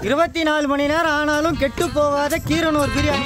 இருபத்தி நாலு மணி நேரம் ஆனாலும் கெட்டு போகாத கீரனூர் பிரியாணி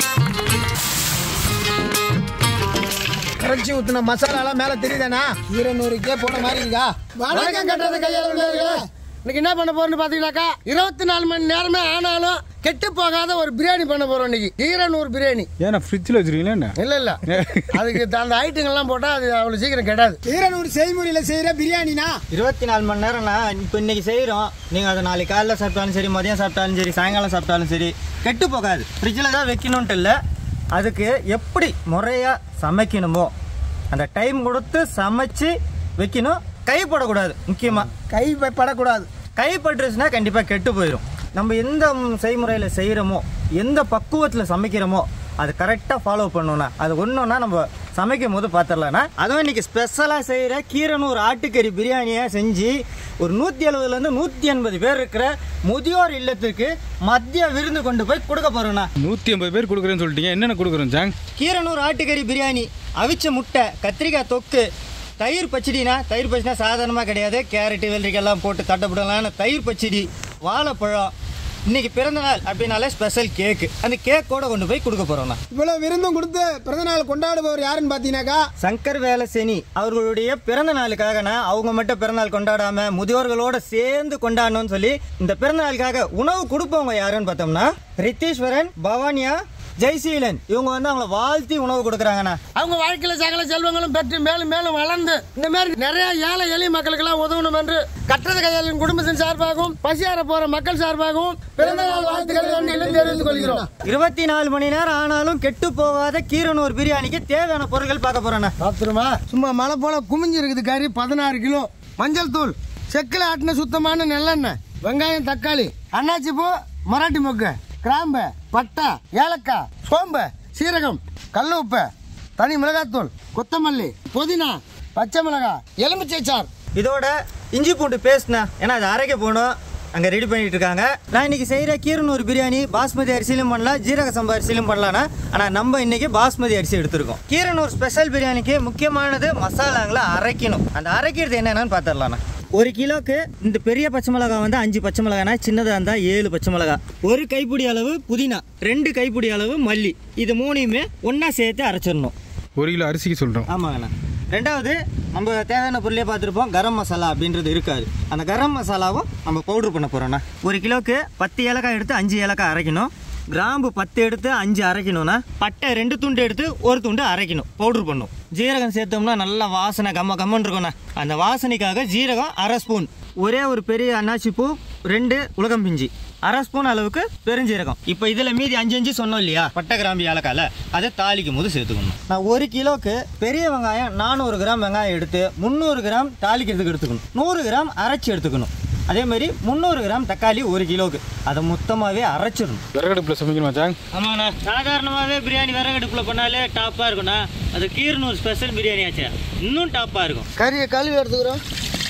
கரைச்சி ஊத்துன மசாலாலாம் மேல தெரியுதானா ஈரநூறுக்கே போன மாதிரி இருக்கா வணக்கம் கட்டுறது கையாள இன்னைக்கு என்ன பண்ண போறோம்னு பாத்தீங்கன்னாக்கா இருபத்தி நாலு மணி நேரமே ஆனாலும் கெட்டு போகாத ஒரு பிரியாணி பண்ண போறோம் இன்னைக்கு ஈரநூறு பிரியாணி ஏன்னா ஃப்ரிட்ஜில் வச்சிருக்கீங்களா என்ன இல்ல இல்ல அதுக்கு த- அந்த ஐட்டங்கள்லாம் போட்டா அது அவ்வளவு சீக்கிரம் கெடாது ஈரநூறு செய்முறையில செய்யற பிரியாணினா இருபத்தி நாலு மணி நேரம்னா இப்போ இன்னைக்கு செய்கிறோம் நீங்கள் அதை நாளைக்கு காலைல சாப்பிட்டாலும் சரி மதியம் சாப்பிட்டாலும் சரி சாயங்காலம் சாப்பிட்டாலும் சரி கெட்டு போகாது ஃப்ரிட்ஜில் தான் வைக்கணுன்ட்டு இல்லை அதுக்கு எப்படி முறையாக சமைக்கணுமோ அந்த டைம் கொடுத்து சமைச்சு வைக்கணும் கைப்படக்கூடாது முக்கியமாக கை படக்கூடாது கைப்பட்டுருச்சுன்னா கண்டிப்பாக கெட்டு போயிடும் நம்ம எந்த செய்முறையில் செய்கிறோமோ எந்த பக்குவத்தில் சமைக்கிறோமோ அது கரெக்டாக ஃபாலோ பண்ணணும்னா அது ஒன்றுனா நம்ம சமைக்கும் போது பார்த்துடலாம்னா அதுவும் இன்னைக்கு ஸ்பெஷலாக செய்கிற கீரனூர் ஆட்டுக்கறி பிரியாணியை செஞ்சு ஒரு நூற்றி எழுபதுலேருந்து நூற்றி எண்பது பேர் இருக்கிற முதியோர் இல்லத்துக்கு மத்திய விருந்து கொண்டு போய் கொடுக்க போகிறோண்ணா நூற்றி ஐம்பது பேர் கொடுக்குறேன்னு சொல்லிட்டீங்க என்னென்ன கொடுக்குறோம் ஜாங் கீரனூர் ஆட்டுக்கறி பிரியாணி அவிச்ச முட்டை கத்திரிக்காய் தொக்கு தயிர் பச்சடினா தயிர் பச்சடினா சாதாரணமாக கிடையாது கேரட்டு வெள்ளரிக்காய்லாம் போட்டு தட்டப்படலான தயிர் பச்சடி வாழைப்பழம் இன்னைக்கு பிறந்த நாள் அப்படின்னாலே ஸ்பெஷல் கேக்கு அந்த கேக்கோட கொண்டு போய் கொடுக்க போறோம்ண்ணா இவ்வளவு விருந்தும் கொடுத்து பிறந்தநாள் கொண்டாடுபவர் யாருன்னு பாத்தீங்கன்னாக்கா சங்கர் வேலசேனி அவர்களுடைய பிறந்த நாளுக்காகனா அவங்க மட்டும் பிறந்தநாள் கொண்டாடாம முதியோர்களோட சேர்ந்து கொண்டாடணும்னு சொல்லி இந்த பிறந்த நாளுக்காக உணவு கொடுப்பவங்க யாருன்னு பார்த்தோம்னா ரித்தீஸ்வரன் பவானியா ஜெய்சீலன் இவங்க வந்து அவங்கள வாழ்த்தி உணவு கொடுக்குறாங்கண்ணா அவங்க வாழ்க்கையில சகல செல்வங்களும் பெற்று மேலும் மேலும் வளர்ந்து இந்த மாதிரி நிறைய ஏழை எளிய மக்களுக்கு எல்லாம் உதவணும் என்று கட்டத கையாளின் குடும்பத்தின் சார்பாகவும் பசியார போற மக்கள் சார்பாகவும் பிறந்த நாள் வாழ்த்துக்களை நன்றிகளை தெரிவித்துக் கொள்கிறோம் இருபத்தி நாலு மணி நேரம் ஆனாலும் கெட்டு போகாத கீரனூர் பிரியாணிக்கு தேவையான பொருட்கள் பார்க்க போறேண்ணா பாத்துருமா சும்மா மழை போல குமிஞ்சு இருக்குது கறி பதினாறு கிலோ மஞ்சள் தூள் செக்கில் ஆட்டின சுத்தமான நெல்லெண்ணெய் வெங்காயம் தக்காளி அன்னாச்சி பூ மராட்டி மொக்கு கிராம்பு பட்டை ஏலக்காய் சோம்பு சீரகம் கல் உப்பு தனி மிளகாத்தூள் கொத்தமல்லி புதினா பச்சை மிளகாய் எலுமிச்சை சார் இதோட இஞ்சி பூண்டு பேஸ்ட்ண்ணா ஏன்னா அது அரைக்க போகணும் அங்கே ரெடி பண்ணிட்டு இருக்காங்க நான் இன்னைக்கு செய்கிற கீரனூர் பிரியாணி பாஸ்மதி அரிசியிலும் பண்ணலாம் ஜீரக சம்பா அரிசியிலும் பண்ணலாம்னா ஆனால் நம்ம இன்னைக்கு பாஸ்மதி அரிசி எடுத்திருக்கோம் கீரனூர் ஸ்பெஷல் பிரியாணிக்கு முக்கியமானது மசாலாங்களை அரைக்கணும் அந்த அரைக்கிறது என்னென்னு பார்த்துடலாண்ணா ஒரு கிலோக்கு இந்த பெரிய பச்சை மிளகாய் வந்து அஞ்சு பச்சை மிளகாய்னா சின்னதாக இருந்தால் ஏழு பச்சை மிளகாய் ஒரு கைப்பிடி அளவு புதினா ரெண்டு கைப்பிடி அளவு மல்லி இது மூணையுமே ஒன்றா சேர்த்து அரைச்சிடணும் ஒரு கிலோ அரிசிக்கு சொல்கிறோம் ஆமாங்கண்ணா ரெண்டாவது நம்ம தேவையான பொருளே பார்த்துருப்போம் கரம் மசாலா அப்படின்றது இருக்காது அந்த கரம் மசாலாவும் நம்ம பவுடர் பண்ண போகிறோண்ணா ஒரு கிலோக்கு பத்து ஏலக்காய் எடுத்து அஞ்சு ஏலக்காய் அரைக்கணும் கிராம்பு பத்து எடுத்து அஞ்சு அரைக்கணும்னா பட்டை ரெண்டு துண்டு எடுத்து ஒரு துண்டு அரைக்கணும் பவுடர் பண்ணும் ஜீரகம் சேர்த்தோம்னா நல்லா வாசனை கம்ம கம்மன் இருக்கும்ண்ணா அந்த வாசனைக்காக ஜீரகம் அரை ஸ்பூன் ஒரே ஒரு பெரிய அன்னாச்சி பூ ரெண்டு உலகம் பிஞ்சி அரை ஸ்பூன் அளவுக்கு பெருஞ்சீரகம் இப்போ இதில் மீதி அஞ்சு அஞ்சு சொன்னோம் இல்லையா பட்டை கிராம்பு ஏலக்காயில் அதை தாளிக்கும் போது சேர்த்துக்கணும் நான் ஒரு கிலோக்கு பெரிய வெங்காயம் நானூறு கிராம் வெங்காயம் எடுத்து முந்நூறு கிராம் தாளிக்கிறதுக்கு எடுத்துக்கணும் நூறு கிராம் அரைச்சி எடுத்துக்கணும் அதே மாதிரி முந்நூறு கிராம் தக்காளி ஒரு கிலோக்கு அதை மொத்தமாகவே அரைச்சிடணும் விறகடுப்பில் சமைக்கணுமா ஜாங் ஆமாண்ணா சாதாரணமாகவே பிரியாணி விறகடுப்பில் பண்ணாலே டாப்பாக இருக்கும்ண்ணா அது கீரனூர் ஸ்பெஷல் பிரியாணி ஆச்சு இன்னும் டாப்பாக இருக்கும் கறியை கழுவி எடுத்துக்கிறோம்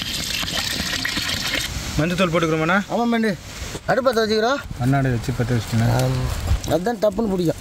மஞ்சத்தூள் போட்டுக்கிறோமாண்ணா ஆமாம் பண்ணு அடுப்பத்தை வச்சுக்கிறோம் அண்ணாடை வச்சு பற்ற வச்சுட்டேன் அதுதான் டப்புன்னு பிடிக்கும்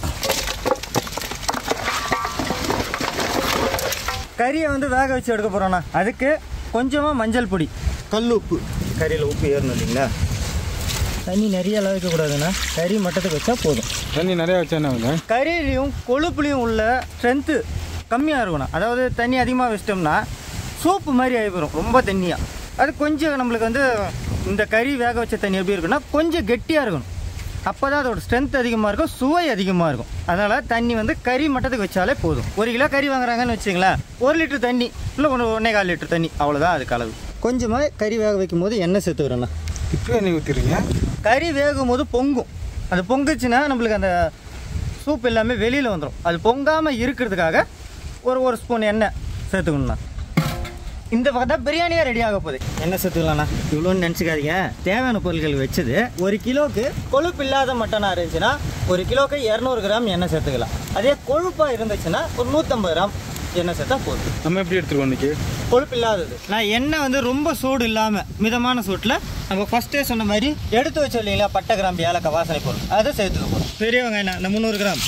கறியை வந்து வேக வச்சு எடுக்க போகிறோண்ணா அதுக்கு கொஞ்சமாக மஞ்சள் பொடி கல் உப்பு கறியில் உப்பு ஏறணும் இல்லைங்களா தண்ணி நிறைய அளவு வைக்கக்கூடாதுண்ணா கறி மட்டத்துக்கு வச்சா போதும் தண்ணி நிறையா வச்சா என்ன ஆகுது கறியிலையும் கொழுப்புலையும் உள்ள ஸ்ட்ரென்த்து கம்மியாக இருக்கணும் அதாவது தண்ணி அதிகமாக வச்சிட்டோம்னா சூப்பு மாதிரி ஆகிப்போம் ரொம்ப தண்ணியாக அது கொஞ்சம் நம்மளுக்கு வந்து இந்த கறி வேக வச்ச தண்ணி எப்படி இருக்குன்னா கொஞ்சம் கெட்டியாக இருக்கணும் அப்போ தான் அதோட ஸ்ட்ரென்த் அதிகமாக இருக்கும் சுவை அதிகமாக இருக்கும் அதனால் தண்ணி வந்து கறி மட்டத்துக்கு வச்சாலே போதும் ஒரு கிலோ கறி வாங்குறாங்கன்னு வச்சுங்களேன் ஒரு லிட்டர் தண்ணி இல்லை ஒன்று ஒன்றே கால் லிட்டர் தண்ணி அவ்வளோதான் அதுக்கு அளவு கொஞ்சமாக கறி வேக வைக்கும் போது எண்ணெய் சேர்த்துக்கிறேண்ணா இப்போ என்ன ஊற்றிடுறீங்க கறி வேகும் போது பொங்கும் அது பொங்குச்சுன்னா நம்மளுக்கு அந்த சூப் எல்லாமே வெளியில் வந்துடும் அது பொங்காமல் இருக்கிறதுக்காக ஒரு ஒரு ஸ்பூன் எண்ணெய் சேர்த்துக்கணுண்ணா இந்த பக்கம் தான் பிரியாணியே ரெடி ஆக போகுது என்ன சேர்த்துக்கலாம்ண்ணா இவ்வளோன்னு நினச்சிக்காதீங்க தேவையான பொருட்கள் வச்சது ஒரு கிலோக்கு கொழுப்பு இல்லாத மட்டனாக இருந்துச்சுன்னா ஒரு கிலோக்கு இரநூறு கிராம் எண்ணெய் சேர்த்துக்கலாம் அதே கொழுப்பாக இருந்துச்சுன்னா ஒரு நூற்றம்பது கிராம் எண்ணெய் சேர்த்தா போதும் நம்ம எப்படி எடுத்துருவோம் இன்னைக்கு கொழுப்பு இல்லாதது நான் எண்ணெய் வந்து ரொம்ப சூடு இல்லாமல் மிதமான சூட்டில் நம்ம ஃபஸ்ட்டே சொன்ன மாதிரி எடுத்து வச்சோம் இல்லைங்களா பட்டை கிராம்பு ஏலக்காய் வாசனை பொருள் அதை சேர்த்துக்க போகிறோம் பெரிய வெங்காயம் நான் முந்நூறு கிராம்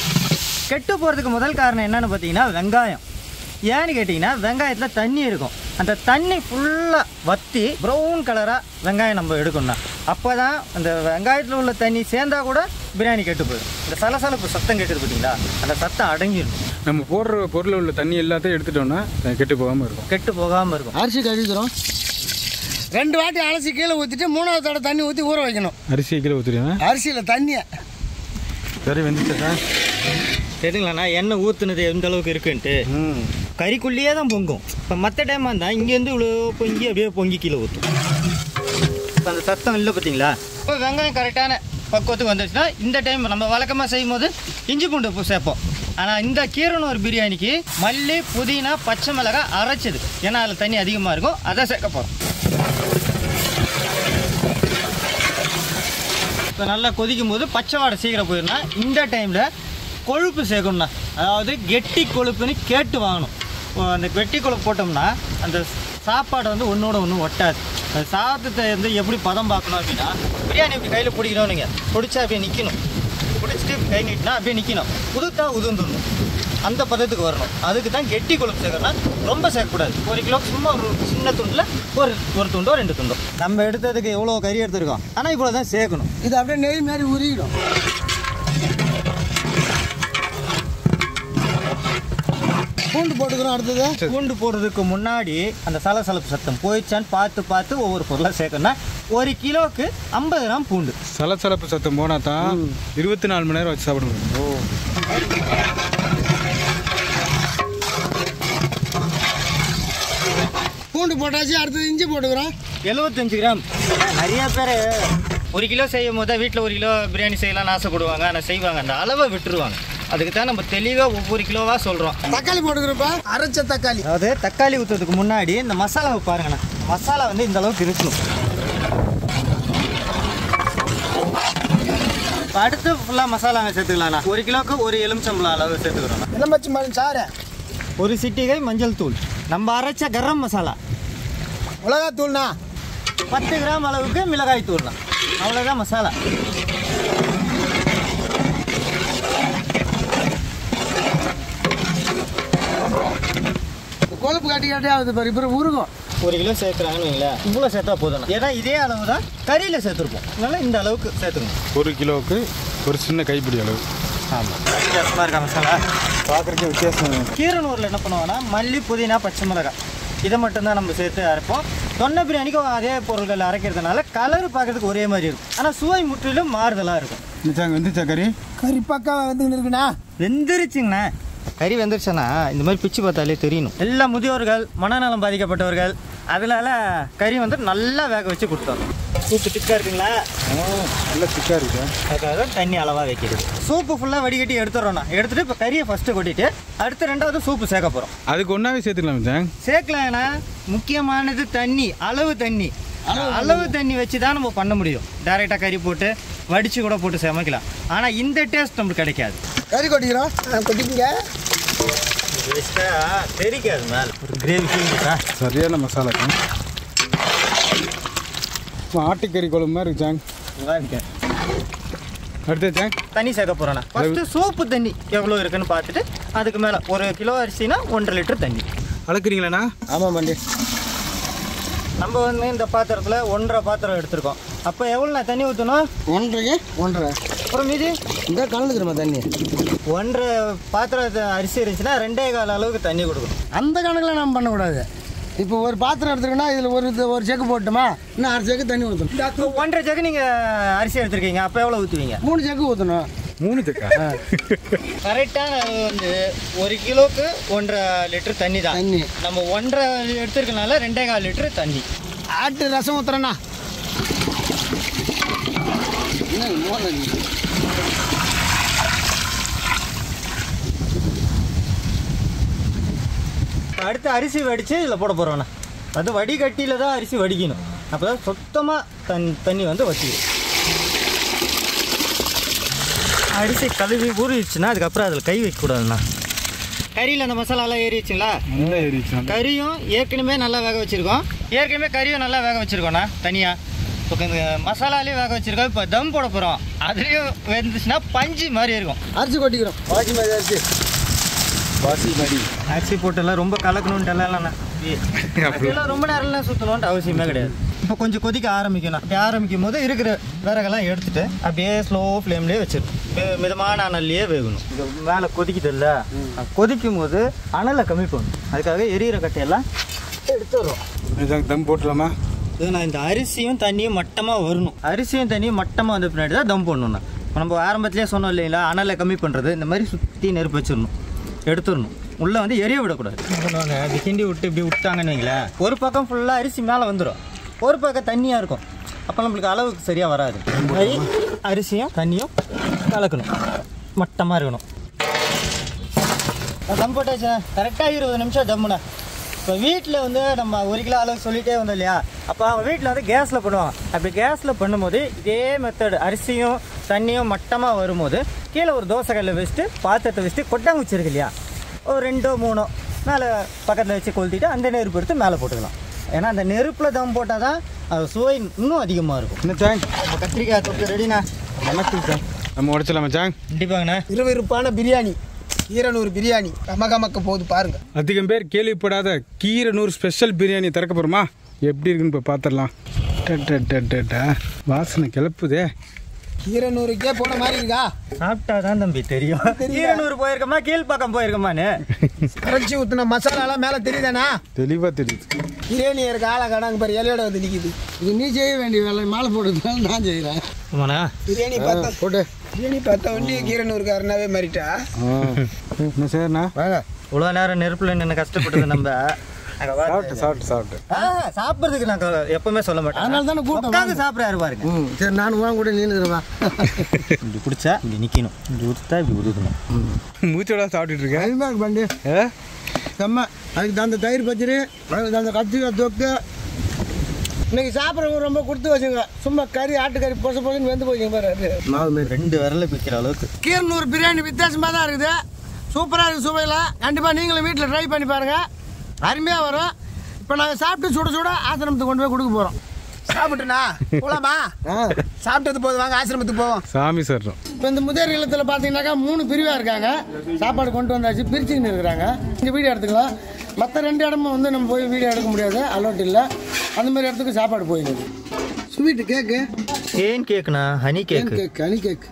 கெட்டு போகிறதுக்கு முதல் காரணம் என்னன்னு பார்த்தீங்கன்னா வெங்காயம் ஏன்னு கேட்டிங்கன்னா வெங்காயத்தில் தண்ணி இருக்கும் அந்த தண்ணி ஃபுல்லாக வற்றி ப்ரௌன் கலராக வெங்காயம் நம்ம எடுக்கணும்னா அப்போ தான் அந்த வெங்காயத்தில் உள்ள தண்ணி சேர்ந்தா கூட பிரியாணி கெட்டு போயிடும் இந்த சலசலப்பு சத்தம் கேட்குது பார்த்தீங்களா அந்த சத்தம் அடங்கிடும் நம்ம போடுற பொருளில் உள்ள தண்ணி எல்லாத்தையும் எடுத்துட்டோம்னா அது கெட்டு போகாமல் இருக்கும் கெட்டு போகாமல் இருக்கும் அரிசி கழுவிக்கிறோம் ரெண்டு வாட்டி அலசி கீழே ஊற்றிட்டு மூணாவது தடவை தண்ணி ஊற்றி ஊற வைக்கணும் அரிசி கீழே ஊற்றுறீங்க அரிசியில் தண்ணியை சரி வெந்துச்சா சார் தெரியுங்களாண்ணா எண்ணெய் ஊற்றுனது எந்த அளவுக்கு இருக்குன்ட்டு ம் கறிக்குள்ளேயே தான் பொங்கும் இப்போ மற்ற டைமாக இருந்தால் இங்கேருந்து இவ்வளோ பொங்கி அப்படியே பொங்கி கீழே ஊற்றும் இப்போ அந்த சத்தம் இல்லை பார்த்தீங்களா இப்போ வெங்காயம் கரெக்டான பக்குவத்துக்கு வந்துருச்சுன்னா இந்த டைம் நம்ம வழக்கமாக செய்யும் போது இஞ்சி பூண்டு உப்பு சேர்ப்போம் ஆனால் இந்த கீரனூர் பிரியாணிக்கு மல்லி புதினா பச்சை மிளகாய் அரைச்சது ஏன்னா அதில் தண்ணி அதிகமாக இருக்கும் அதை சேர்க்க போகிறோம் இப்போ நல்லா கொதிக்கும் போது பச்சை வாடை சீக்கிரம் போயிடும்னா இந்த டைமில் கொழுப்பு சேர்க்கணும்னா அதாவது கெட்டி கொழுப்புன்னு கேட்டு வாங்கணும் இப்போ அந்த கெட்டி கொழுப்பு போட்டோம்னா அந்த சாப்பாடு வந்து ஒன்றோட ஒன்று ஒட்டாது அந்த சாதத்தை வந்து எப்படி பதம் பார்க்கணும் அப்படின்னா பிரியாணி இப்படி கையில் பிடிக்கணும் நீங்கள் பிடிச்சா அப்படியே நிற்கணும் பிடிச்சிட்டு இப்படி கை நீட்டினா அப்படியே நிற்கணும் உதுத்தா உதுந்துடணும் அந்த பதத்துக்கு வரணும் அதுக்கு தான் கெட்டி கொழுப்பு சேர்க்கணும்னா ரொம்ப சேர்க்கக்கூடாது ஒரு கிலோ சும்மா ஒரு சின்ன துண்டில் ஒரு ஒரு துண்டோ ரெண்டு துண்டோ நம்ம எடுத்ததுக்கு எவ்வளோ கறி எடுத்திருக்கோம் ஆனால் இவ்வளோ தான் சேர்க்கணும் இது அப்படியே நெய் மாதிரி உருகிடும் பூண்டு போட்டுக்கிறோம் அடுத்தது பூண்டு போடுறதுக்கு முன்னாடி அந்த சலசலப்பு சத்தம் போயிடுச்சான்னு பார்த்து பார்த்து ஒவ்வொரு பொருளாக சேர்க்கணும்னா ஒரு கிலோவுக்கு ஐம்பது கிராம் பூண்டு சலசலப்பு சத்தம் போனால் தான் இருபத்தி நாலு மணி நேரம் வச்சு சாப்பிட முடியும் ஓ பூண்டு போட்டாச்சு அடுத்தது இஞ்சி போட்டுக்கிறோம் எழுபத்தஞ்சு கிராம் நிறைய பேர் ஒரு கிலோ செய்யும் போது வீட்டில் ஒரு கிலோ பிரியாணி செய்யலாம்னு ஆசைப்படுவாங்க ஆனால் செய்வாங்க அந்த அளவை விட்டுருவாங்க அதுக்கு தான் நம்ம தெளிவாக ஒவ்வொரு கிலோவாக சொல்கிறோம் தக்காளி போட்டுக்கிறப்ப அரைச்ச தக்காளி அதாவது தக்காளி ஊற்றுறதுக்கு முன்னாடி இந்த மசாலாவை பாருங்கண்ணா மசாலா வந்து இந்த அளவுக்கு இருக்கணும் இப்ப அடுத்து ஃபுல்லாக மசாலா சேர்த்துக்கலாம்ண்ணா ஒரு கிலோவுக்கு ஒரு எலுமிச்சம்பழம் அளவு சேர்த்துக்கிறோம் எலும்பச்சி மரம் சாறு ஒரு சிட்டிகை மஞ்சள் தூள் நம்ம அரைச்ச கரம் மசாலா மிளகாத்தூள்ண்ணா பத்து கிராம் அளவுக்கு மிளகாய் தூள் தான் அவ்வளோதான் மசாலா கொழுப்பு கட்டி கட்டி ஆகுது பாரு இப்போ உருகும் ஒரு கிலோ சேர்க்குறாங்கன்னு வைங்களேன் இவ்வளோ சேர்த்தா போதும் ஏன்னா இதே அளவு தான் கறியில் சேர்த்துருப்போம் அதனால இந்த அளவுக்கு சேர்த்துக்கணும் ஒரு கிலோவுக்கு ஒரு சின்ன கைப்பிடி அளவு ஆமாம் வித்தியாசமாக இருக்கா மசாலா பார்க்குறக்கே வித்தியாசம் கீரனூரில் என்ன பண்ணுவாங்கன்னா மல்லி புதினா பச்சை மிளகாய் இதை மட்டும்தான் நம்ம சேர்த்து அரைப்போம் தொன்னை பிரியாணிக்கும் அதே பொருட்கள் அரைக்கிறதுனால கலர் பார்க்கறதுக்கு ஒரே மாதிரி இருக்கும் ஆனால் சுவை முற்றிலும் மாறுதலாக இருக்கும் வந்துச்சாங்க வந்துச்சா கறி கறி பக்கம் வந்துன்னு இருக்குண்ணா வெந்துருச்சுங்கண்ணா கறி வெந்துருச்சுன்னா இந்த மாதிரி பிச்சு பார்த்தாலே தெரியணும் எல்லா முதியோர்கள் மனநலம் பாதிக்கப்பட்டவர்கள் அதனால கறி வந்து நல்லா வேக வச்சு கொடுத்தோம் சூப்பு திக்காக இருக்குங்களா நல்லா திக்காக இருக்கு அதுக்காக தண்ணி அளவாக வைக்கிறது சூப்பு ஃபுல்லாக வடிகட்டி எடுத்துடுறோண்ணா எடுத்துட்டு இப்போ கறியை ஃபஸ்ட்டு கொட்டிட்டு அடுத்து ரெண்டாவது சூப்பு சேர்க்க போகிறோம் அதுக்கு ஒன்றாவே சேர்த்துக்கலாம் சாங் சேர்க்கலன்னா முக்கியமானது தண்ணி அளவு தண்ணி அளவு தண்ணி வச்சு தான் நம்ம பண்ண முடியும் டைரெக்டாக கறி போட்டு வடித்து கூட போட்டு சமைக்கலாம் ஆனால் இந்த டேஸ்ட் நம்மளுக்கு கிடைக்காது கறி கொட்டிக்கிறோம் கொட்டிக்கிங்க தெரிக்காது மேலே ஒரு கிரேவி ஃபீல் சரியான மசாலாக்கா ஆட்டுக்கறி குழம்பு மாதிரி இருக்கு சாங் இருக்கேன் அடுத்து சாங் தண்ணி சேர்க்க போகிறேண்ணா ஃபஸ்ட்டு சோப்பு தண்ணி எவ்வளோ இருக்குன்னு பார்த்துட்டு அதுக்கு மேலே ஒரு கிலோ அரிசினா ஒன்றரை லிட்டர் தண்ணி அளக்குறீங்களாண்ணா ஆமாம் மண்டி நம்ம வந்து இந்த பாத்திரத்தில் ஒன்றரை பாத்திரம் எடுத்திருக்கோம் அப்போ எவ்வளோண்ணா தண்ணி ஊற்றணும் ஒன்றரைக்கு ஒன்றரை அப்புறம் மீதி இந்த கலந்துக்கிறோமா தண்ணி ஒன்றரை பாத்திரத்தை அரிசி இருந்துச்சுன்னா ரெண்டே கால் அளவுக்கு தண்ணி கொடுக்கணும் அந்த கணக்கில் நம்ம பண்ணக்கூடாது இப்போ ஒரு பாத்திரம் எடுத்துக்கோன்னா இதில் ஒரு ஒரு செக்கு போட்டுமா இன்னும் அரை செக்கு தண்ணி ஊற்றணும் இப்போ ஒன்றரை ஜக்கு நீங்கள் அரிசி எடுத்திருக்கீங்க அப்போ எவ்வளோ ஊற்றுவீங்க மூணு செக்கு ஊற்றணும் மூணு தக்கா கரெக்டான அளவு வந்து ஒரு கிலோக்கு ஒன்றரை லிட்டர் தண்ணி தான் தண்ணி நம்ம ஒன்றரை எடுத்துருக்கனால ரெண்டே கால் லிட்டர் தண்ணி ஆட்டு ரசம் ஊற்றுறேண்ணா அடுத்து அரிசி வடித்து இதில் போட போகிறோண்ணா அது வடிகட்டியில் தான் அரிசி வடிக்கணும் அப்போ தான் சுத்தமாக தண் தண்ணி வந்து வற்றிடும் அரிசி கழுவி ஊறிடுச்சுன்னா அதுக்கப்புறம் அதில் கை வைக்கக்கூடாதுண்ணா கறியில் அந்த மசாலாலாம் ஏறிடுச்சுங்களா நல்லா ஏறிச்சு நல்லா. கறியும் ஏற்கனவே நல்லா வேக வச்சுருக்கோம் ஏற்கனவே கறியும் நல்லா வேக வச்சுருக்கோண்ணா தனியாக இப்போ இந்த மசாலாலையும் வேக வச்சுருக்கோம் இப்போ தம் போட போகிறோம் அதுலேயும் வெந்துச்சுன்னா பஞ்சு மாதிரி இருக்கும் அரிசி கொட்டிக்கிறோம் பாசி மாதிரி அரிசி பாசி மாதிரி அரிசி போட்டெல்லாம் ரொம்ப கலக்கணுன்ட்டு எல்லாம் இல்லைண்ணா தம்பி அப்படியெல்லாம் ரொம்ப நேரம்லாம் சுற்றணுன்ட்டு அவசியமே கிடையாது இப்போ கொஞ்சம் கொதிக்க ஆரம்பிக்கணும் அப்படி ஆரம்பிக்கும் போது இருக்கிற விறகெல்லாம் எடுத்துட்டு அப்படியே ஸ்லோ ஃப்ளேம்லேயே வச்சிடணும் மெ- மிதமான அனல்லையே வேகணும் இது மேலே கொதிக்குது இல்லை கொதிக்கும் போது அனலை கம்மி பண்ணணும் அதுக்காக எரியிற கட்டையெல்லாம் எடுத்துடுறோம் இதாங்க தம் போட்டுலாமா இது நான் இந்த அரிசியும் தண்ணியும் மட்டமாக வரணும் அரிசியும் தண்ணியும் மட்டமாக வந்த பின்னாடி தான் தம் பண்ணணும் நான். இப்ப நம்ம ஆரம்பத்திலே சொன்னோம் இல்லைங்களா அனலை கம்மி பண்ணுறது இந்த மாதிரி சுற்றி நெருப்பு வச்சிடணும் எடுத்துடணும் உள்ளே வந்து எரிய விடக்கூடாது என்ன பண்ணுவாங்க இப்படி கிண்டி விட்டு இப்படி விட்டாங்கன்னு வைங்களேன் ஒரு பக்கம் ஃபுல்லாக அரிசி மேலே வந்துடும் ஒரு பக்கம் தண்ணியாக இருக்கும் அப்போ நம்மளுக்கு அளவுக்கு சரியாக வராது இந்த மாதிரி அரிசியும் தண்ணியும் கலக்கணும் மட்டமாக இருக்கணும் தம் போட்டாச்சு கரெக்டாக இருபது நிமிஷம் தம்முண்ணா இப்போ வீட்டில் வந்து நம்ம ஒரு கிலோ அளவு சொல்லிட்டே வந்தோம் இல்லையா அப்போ அவங்க வீட்டில் வந்து கேஸில் பண்ணுவாங்க அப்படி கேஸில் பண்ணும்போது இதே மெத்தட் அரிசியும் தண்ணியும் மட்டமாக வரும்போது கீழே ஒரு தோசைக்கல்லை வச்சுட்டு பாத்திரத்தை வச்சுட்டு கொட்டாங்குச்சி இருக்கு இல்லையா ஒரு ரெண்டோ மூணோ மேலே பக்கத்தில் வச்சு கொளுத்திட்டு அந்த நெருப்பு எடுத்து மேலே போட்டுக்கலாம் ஏன்னா அந்த நெருப்பில் தம் போட்டால் தான் அது சுவை இன்னும் அதிகமாக இருக்கும் என்ன சாங் நம்ம கத்திரிக்காய் தொக்கு ரெடிண்ணா நமக்கு சார் நம்ம உடச்சலாமா சாங் கண்டிப்பாங்கண்ணா விறுவிறுப்பான பிரியாணி கீரனூர் பிரியாணி கமகமக்க போகுது பாருங்க அதிகம் பேர் கேள்விப்படாத கீரனூர் ஸ்பெஷல் பிரியாணி திறக்க போகிறோமா எப்படி இருக்குன்னு இப்போ பார்த்துடலாம் டட் டட் டட் டட். வாசனை கிளப்புதே கீரனூருக்கே போன மாதிரி இருக்கா சாப்பிட்டா தான் தம்பி தெரியும் கீரனூர் போயிருக்கோமா கீழ்ப்பாக்கம் போயிருக்கோமான்னு கரைச்சி ஊத்துன மசாலாலாம் மேலே தெரியுதானா தெளிவாக தெரியுது பிரியாணி இருக்க ஆளை கடாங்க பாரு இலையோட வந்து நிற்கிது இது நீ செய்ய வேண்டிய வேலை மாலை போடுறதுனால நான் செய்கிறேன் ஆமாண்ணா பிரியாணி பார்த்தா போட்டு பிரியாணி பார்த்தா வண்டி கீரனூருக்காரனாவே மாறிட்டா ஆ என்ன சரிண்ணா வாங்க இவ்வளோ நேரம் நெருப்புல நின்று கஷ்டப்பட்டது நம்ம அங்க வா- சாப்பிட்டு சாப்பிட்டு சாப்பிட்டு ஆ, சாப்பிட்றதுக்கு நான் க- எப்பவுமே சொல்ல மாட்டேன் அதனால தானே கூட்டம் உட்காந்து சாப்பிட்றாரு பாருங்க ம் சரி நான் உன் கூட நின்றுக்கிறவா இப்படி பிடிச்சா இப்படி நிற்கணும் இப்படி உடுத்தா இப்படி உடுக்கணும் மூச்சோட சாப்பிட்டுட்டு இருக்கேன் அதுமா இருக்கு பண்டு ஏ செம்ம அதுக்கு தகுந்த தயிர் பச்சடி அதுக்கு தகுந்த கத்திரிக்காய் தொக்கு இன்னைக்கு சாப்பிட்றவங்க ரொம்ப கொடுத்து வச்சுங்க சும்மா கறி ஆட்டுக்கறி பொச பொசன்னு வெந்து போச்சுங்க பாரு மாவு மாரி ரெண்டு விரல பிக்கிற அளவுக்கு கீரனூர் பிரியாணி வித்தியாசமாக தான் இருக்குது சூப்பராக இருக்குது சுவையில் கண்டிப்பாக நீங்களும் வீட்டில் ட்ரை பண்ணி பாருங்கள் அருமையாக வரும் இப்போ நாங்கள் சாப்பிட்டு சுட சுட ஆசிரமத்துக்கு கொண்டு போய் கொடுக்க போகிறோம் சாப்பிட்டுனா போலாமா சாப்பிட்டது போதும் வாங்க ஆசிரமத்துக்கு போவோம் சாமி சர்றோம் இப்போ இந்த முதியோர் இல்லத்தில் பார்த்தீங்கன்னாக்கா மூணு பிரிவாக இருக்காங்க சாப்பாடு கொண்டு வந்தாச்சு பிரிச்சுக்கின்னு இருக்கிறாங்க இங்கே வீடியோ எடுத்துக்கலாம் மற்ற ரெண்டு இடமும் வந்து நம்ம போய் வீடியோ எடுக்க முடியாது அலோட் இல்லை அந்த மாதிரி இடத்துக்கு சாப்பாடு போயிடுது ஸ்வீட்டு கேக்கு தேன் கேக்குண்ணா honey cake cake honey cake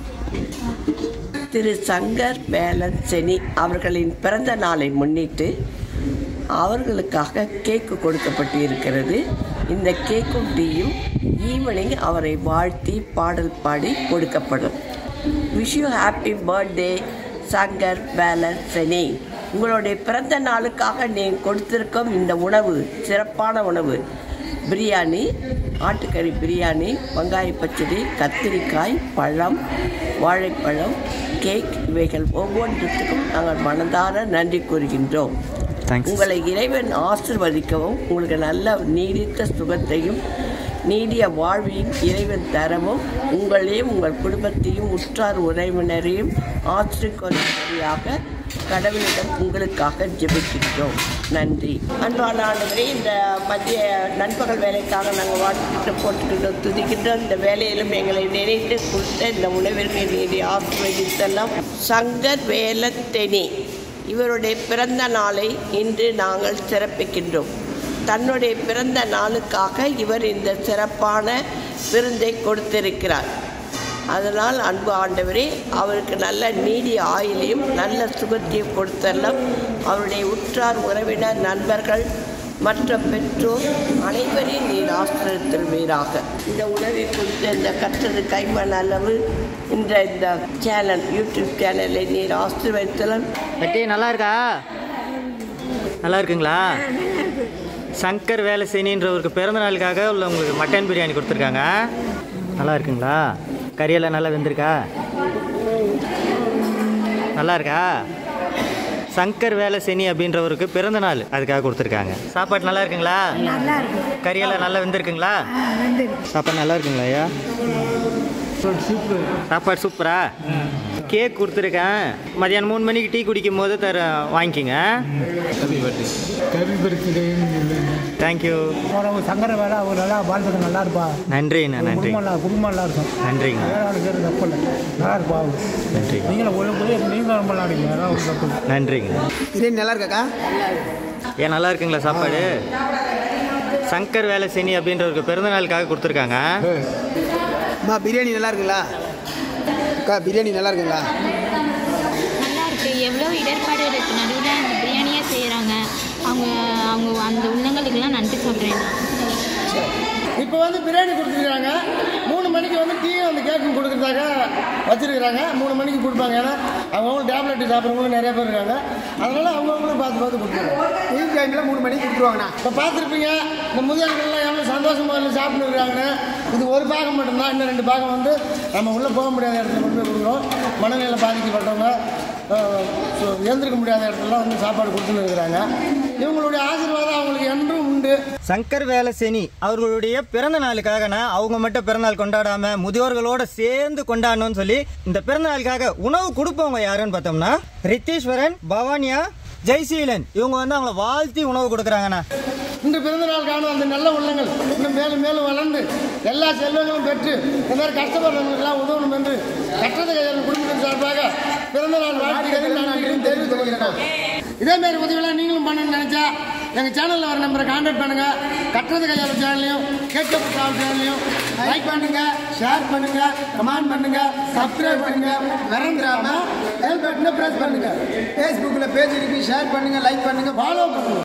Thiru Shankar Velan Seni அவர்களின் பிறந்த நாளை முன்னிட்டு அவர்களுக்காக கேக்கு கொடுக்கப்பட்டு இருக்கிறது இந்த கேக்கும் டீயும் ஈவினிங் அவரை வாழ்த்தி பாடல் பாடி கொடுக்கப்படும் wish you happy birthday Shankar Velan Seni உங்களுடைய பிறந்த நாளுக்காக நீங்கள் கொடுத்திருக்கும் இந்த உணவு சிறப்பான உணவு பிரியாணி ஆட்டுக்கறி பிரியாணி வெங்காய பச்சடி கத்திரிக்காய் பழம் வாழைப்பழம் கேக் இவைகள் ஒவ்வொன்றுத்துக்கும் நாங்கள் மனதார நன்றி கூறுகின்றோம் தேங்க்ஸ் உங்களை இறைவன் ஆசிர்வதிக்கவும் உங்களுக்கு நல்ல நீடித்த சுகத்தையும் நீடிய வாழ்வையும் இறைவன் தரவும் உங்களையும் உங்கள் குடும்பத்தையும் உற்றார் உறவினரையும் ஆசிரியமாக கடவுளிடம் உங்களுக்காக ஜெபிக்கின்றோம் நன்றி அன்பான ஆண்டவரே இந்த மத்திய நண்பகல் வேலைக்காக நாங்கள் வாழ்த்துக்கிட்டு போட்டுக்கிட்டோம் துதிக்கின்றோம் இந்த வேலையிலும் எங்களை நினைத்து கொடுத்த இந்த உணவிற்கு நீடி ஆசிர்வதித்தெல்லாம் சங்கர் வேலத்தெனி இவருடைய பிறந்த நாளை இன்று நாங்கள் சிறப்பிக்கின்றோம் தன்னுடைய பிறந்த நாளுக்காக இவர் இந்த சிறப்பான விருந்தை கொடுத்திருக்கிறார் அதனால் அன்பு ஆண்டவரே அவருக்கு நல்ல நீடிய ஆயுளையும் நல்ல சுகத்தையும் கொடுத்தரலாம் அவருடைய உற்றார் உறவினர் நண்பர்கள் மற்ற பெற்றோர் அனைவரையும் நீர் ஆசிரியத்திருவீராக இந்த உணவை குறித்த இந்த கற்றது கைமண் அளவு இந்த இந்த சேனல் யூடியூப் சேனலை நீர் ஆசீர்வதித்தலாம் பட்டி நல்லா இருக்கா நல்லா இருக்குங்களா சங்கர் வேலைசேனின்றவருக்கு பிறந்த நாளுக்காக உள்ள உங்களுக்கு மட்டன் பிரியாணி கொடுத்துருக்காங்க நல்லா இருக்குங்களா கறியெல்லாம் நல்லா வெந்திருக்கா நல்லா இருக்கா சங்கர் வேலைசேனி அப்படின்றவருக்கு பிறந்த நாள் அதுக்காக கொடுத்துருக்காங்க சாப்பாடு நல்லா இருக்குங்களா கறியெல்லாம் நல்லா வெந்திருக்குங்களா சாப்பாடு நல்லா இருக்குங்களா ஐயா சாப்பாடு சூப்பரா கேக் கொடுத்துருக்கேன் மதியானம் மூணு மணிக்கு டீ குடிக்கும் போது தர வாங்கிக்கோங்க தேங்க்யூ சங்கர வேலை அவர் நல்லா வாழ்க்கை நல்லா இருப்பா நன்றிண்ணா நன்றி குடும்பம் நல்லா குடும்பம் நல்லா இருக்கும் நன்றிங்க வேற ஆளு பேர் தப்பு இல்லை நல்லா இருப்பா அவரு. நன்றி நீங்களும் ஒரு புதிய நீங்களும் ரொம்ப நல்லா இருக்கீங்க அதான் ஒரு தப்பு இல்லை. நன்றிங்க பிரியாணி நல்லா இருக்காக்கா ஏன் நல்லா இருக்குங்களா சாப்பாடு சங்கர் வேலைசேனி அப்படின்றவருக்கு பிறந்த நாளுக்காக கொடுத்துருக்காங்க அம்மா பிரியாணி நல்லா இருக்குங்களா அக்கா பிரியாணி நல்லா இருக்குங்களா நல்லா இருக்கு எவ்வளோ இடர்பாடுகளுக்கு நடுவில் அந்த பிரியாணியே செய்கிறாங்க அவங்க அவங்க அந்த உள்ளங்களுக்கெல்லாம் நன்றி சொல்கிறேன் இப்போ வந்து பிரியாணி கொடுத்துருக்காங்க மூணு மணிக்கு வந்து டீயும் அந்த கேக்கும் கொடுக்குறதாக வச்சிருக்கிறாங்க மூணு மணிக்கு கொடுப்பாங்க ஏன்னா அவங்கவுங்க டேப்லெட் சாப்பிட்றவங்களும் நிறைய பேர் இருக்காங்க அதனால அவங்கவுங்களும் பார்த்து பார்த்து கொடுத்துருவாங்க டீ டைமில் மூணு மணிக்கு கொடுத்துருவாங்கண்ணா இப்போ பார்த்துருப்பீங்க இந்த முதியோர்கள்லாம் எவ்வளோ சந்தோஷமாக இல்லை சாப்பிட்டு இருக்காங்கன்னு இது ஒரு பாகம் மட்டும்தான் இன்னும் ரெண்டு பாகம் வந்து நம்ம உள்ளே போக முடியாத இடத்துல கொண்டு போய் கொடுக்குறோம் மனநிலை பாதிக்கப்பட்டவங்க அஹ், so எழுந்திருக்க முடியாத இடத்துல வந்து சாப்பாடு கொடுத்துன்னு இருக்கிறாங்க இவங்களுடைய ஆசீர்வாதம் அவங்களுக்கு என்றும் உண்டு சங்கர் வேலைசேனி அவர்களுடைய பிறந்த நாளுக்காகனா அவங்க மட்டும் பிறந்தநாள் கொண்டாடாம முதியோர்களோட சேர்ந்து கொண்டாடணும்னு சொல்லி இந்த பிறந்த நாளுக்காக உணவு கொடுப்பவங்க யாருன்னு பார்த்தோம்னா ரித்தீஸ்வரன் பவானியா ஜெய்சீலன் இவங்க வந்து அவங்கள வாழ்த்தி உணவு கொடுக்குறாங்கண்ணா இன்று பிறந்த நாள் காணும் அந்த நல்ல உள்ளங்கள் இன்னும் மேலும் மேலும் வளர்ந்து எல்லா செல்வங்களும் பெற்று இந்த மாதிரி கஷ்டப்படுறவங்களுக்கெல்லாம் உதவணும் என்று கட்டத கையாளர் குடும்பத்தின் சார்பாக பிறந்த நாள் வாழ்த்துக்கள் நன்றிகளையும் தெரிவித்துக் கொள்கிறோம் இதே மாதிரி உதவியெல்லாம் நீங்களும் பண்ணணும்னு நினைச்சா எங்கள் சேனலில் வர நம்பரை கான்டாக்ட் பண்ணுங்க கட்டுறது கையாளர் சேனலையும் கேட்கப்பட்ட டிராவல் சேனலையும் லைக் பண்ணுங்க ஷேர் பண்ணுங்க கமெண்ட் பண்ணுங்க சப்ஸ்கிரைப் பண்ணுங்க மறந்துடாம பெல் பட்டனை பிரஸ் பண்ணுங்க ஃபேஸ்புக்கில் பேஜ் இருக்கு ஷேர் பண்ணுங்க லைக் பண்ணுங்க ஃபாலோ பண்ணுங்க